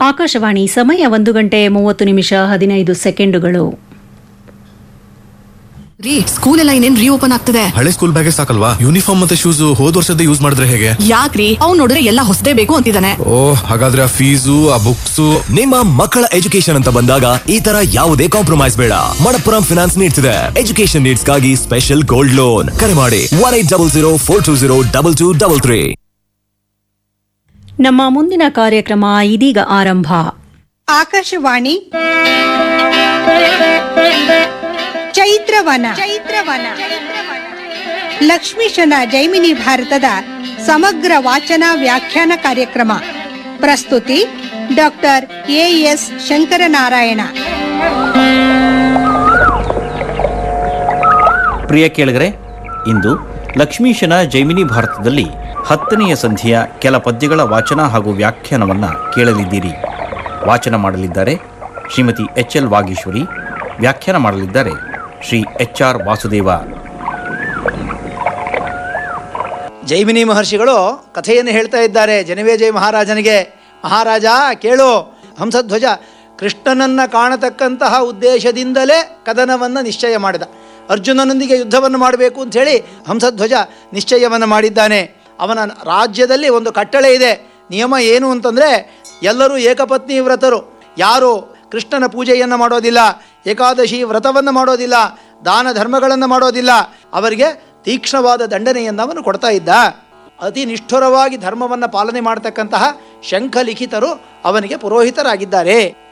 ಆಕಾಶವಾಣಿ ಸಮಯ ಒಂದು ಗಂಟೆ ಮೂವತ್ತು ನಿಮಿಷ ಹದಿನೈದು ಸೆಕೆಂಡುಗಳು ರೀ ಸ್ಕೂಲ್ ಎಲ್ಲ ಇನ್ನೇನ್ ರೀಓಪನ್ ಆಗ್ತದೆ ಹಳೆ ಸ್ಕೂಲ್ ಬ್ಯಾಗೇ ಸಾಕಲ್ವಾ ಯೂನಿಫಾರ್ಮ್ ಮತ್ತೆ ಶೂಸ್ ಹೋದ್ ವರ್ಷದ ಯೂಸ್ ಮಾಡಿದ್ರೆ ಹೇಗೆ ಯಾಕ್ರಿ ಅವ್ನ್ ನೋಡಿದ್ರೆ ಎಲ್ಲ ಹೊಸದೇ ಬೇಕು ಅಂತಿದ್ದಾನೆ ಓ ಹಾಗಾದ್ರೆ ಆ ಫೀಸು ಆ ಬುಕ್ಸ್ ನಿಮ್ಮ ಮಕ್ಕಳ ಎಜುಕೇಶನ್ ಅಂತ ಬಂದಾಗ ಈ ತರ ಯಾವುದೇ ಕಾಂಪ್ರಮೈಸ್ ಬೇಡ ಮಣಪ್ಪುರಂ ಫಿನಾನ್ಸ್ ನೀಡ್ತಿದೆ ಎಜುಕೇಶನ್ ನೀಡ್ಸ್ಗಾಗಿ ಸ್ಪೆಷಲ್ ಗೋಲ್ಡ್ ಲೋನ್ ಕರೆ ಮಾಡಿ one eight double zero four two zero double two double three ನಮ್ಮ ಮುಂದಿನ ಕಾರ್ಯಕ್ರಮ ಇದೀಗ ಆರಂಭ ಆಕಾಶವಾಣಿ ಚೈತ್ರವನ ಚೈತ್ರವನ ಲಕ್ಷ್ಮೀಶನ ಜೈಮಿನಿ ಭಾರತದ ಸಮಗ್ರ ವಾಚನ ವ್ಯಾಖ್ಯಾನ ಕಾರ್ಯಕ್ರಮ ಪ್ರಸ್ತುತಿ ಡಾಕ್ಟರ್ ಎ ಎಸ್ ಶಂಕರನಾರಾಯಣ ಪ್ರಿಯ ಕೇಳಿಗರೆ ಇಂದು ಲಕ್ಷ್ಮೀಶನ ಜೈಮಿನಿ ಭಾರತದಲ್ಲಿ ಹತ್ತನೆಯ ಸಂಧಿಯ ಕೆಲ ಪದ್ಯಗಳ ವಾಚನ ಹಾಗೂ ವ್ಯಾಖ್ಯಾನವನ್ನು ಕೇಳಲಿದ್ದೀರಿ ವಾಚನ ಮಾಡಲಿದ್ದಾರೆ ಶ್ರೀಮತಿ ಎಚ್ ಎಲ್ ವಾಗೀಶ್ವರಿ ವ್ಯಾಖ್ಯಾನ ಮಾಡಲಿದ್ದಾರೆ ಶ್ರೀ ಎಚ್ ಆರ್ ವಾಸುದೇವ ಜೈಮಿನಿ ಮಹರ್ಷಿಗಳು ಕಥೆಯನ್ನು ಹೇಳ್ತಾ ಇದ್ದಾರೆ ಜನಮೇಜಯ ಮಹಾರಾಜನಿಗೆ ಮಹಾರಾಜ ಕೇಳು ಹಂಸಧ್ವಜ ಕೃಷ್ಣನನ್ನು ಕಾಣತಕ್ಕಂತಹ ಉದ್ದೇಶದಿಂದಲೇ ಕದನವನ್ನು ನಿಶ್ಚಯ ಮಾಡಿದ ಅರ್ಜುನನೊಂದಿಗೆ ಯುದ್ಧವನ್ನು ಮಾಡಬೇಕು ಅಂಥೇಳಿ ಹಂಸಧ್ವಜ ನಿಶ್ಚಯವನ್ನು ಮಾಡಿದ್ದಾನೆ ಅವನ ರಾಜ್ಯದಲ್ಲಿ ಒಂದು ಕಟ್ಟಳೆ ಇದೆ ನಿಯಮ ಏನು ಅಂತಂದರೆ ಎಲ್ಲರೂ ಏಕಪತ್ನಿ ವ್ರತರು ಯಾರು ಕೃಷ್ಣನ ಪೂಜೆಯನ್ನು ಮಾಡೋದಿಲ್ಲ ಏಕಾದಶಿ ವ್ರತವನ್ನು ಮಾಡೋದಿಲ್ಲ ದಾನ ಧರ್ಮಗಳನ್ನು ಮಾಡೋದಿಲ್ಲ ಅವರಿಗೆ ತೀಕ್ಷ್ಣವಾದ ದಂಡನೆಯನ್ನು ಅವನು ಕೊಡ್ತಾ ಇದ್ದ ಅತಿ ನಿಷ್ಠುರವಾಗಿ ಧರ್ಮವನ್ನು ಪಾಲನೆ ಮಾಡತಕ್ಕಂತಹ ಶಂಖಲಿಖಿತರು ಅವನಿಗೆ ಪುರೋಹಿತರಾಗಿದ್ದಾರೆ